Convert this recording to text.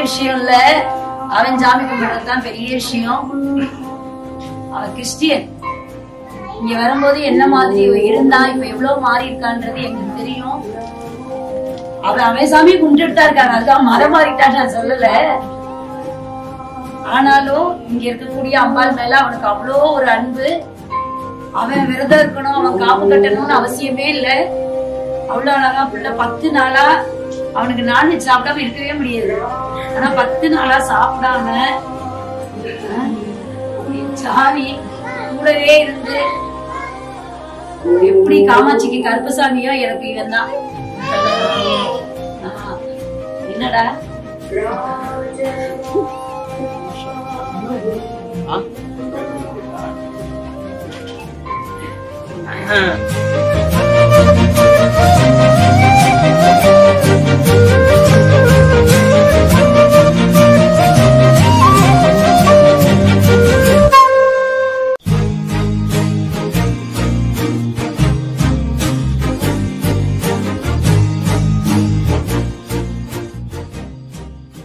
விஷயம் இல்ல அவன் சாமி கும்பிடுறதுதான் பெரிய விஷயம் அவன் கிறிஸ்டியன் இங்க வரும்போது என்ன மாதிரி இருந்தா இப்ப எவ்வளவு மாறி இருக்கான்றது எங்களுக்கு தெரியும் அவன் அவன் சாமி கும்பிட்டு தான் இருக்காங்க அதுதான் மதம் மாறிட்டான்னு நான் சொல்லல ஆனாலும் இங்க இருக்கக்கூடிய அம்பாள் மேல அவனுக்கு அவ்வளோ ஒரு அன்பு அவன் விரதம் இருக்கணும் அவன் காப்பு கட்டணும்னு அவசியமே இல்ல அவ்வளவு அழகா பிள்ளை பத்து நாளா அவனுக்கு நான்வெஜ் சாப்பிடாம இருக்கவே முடியாது ஆனா பத்து நாளா சாப்பிடாம ஆஹ், சாமி கூடவே இருந்து எப்படி காமாட்சிக்கு கருப்பசாமியோ எனக்கு இவன் தான் என்னடா ஆ.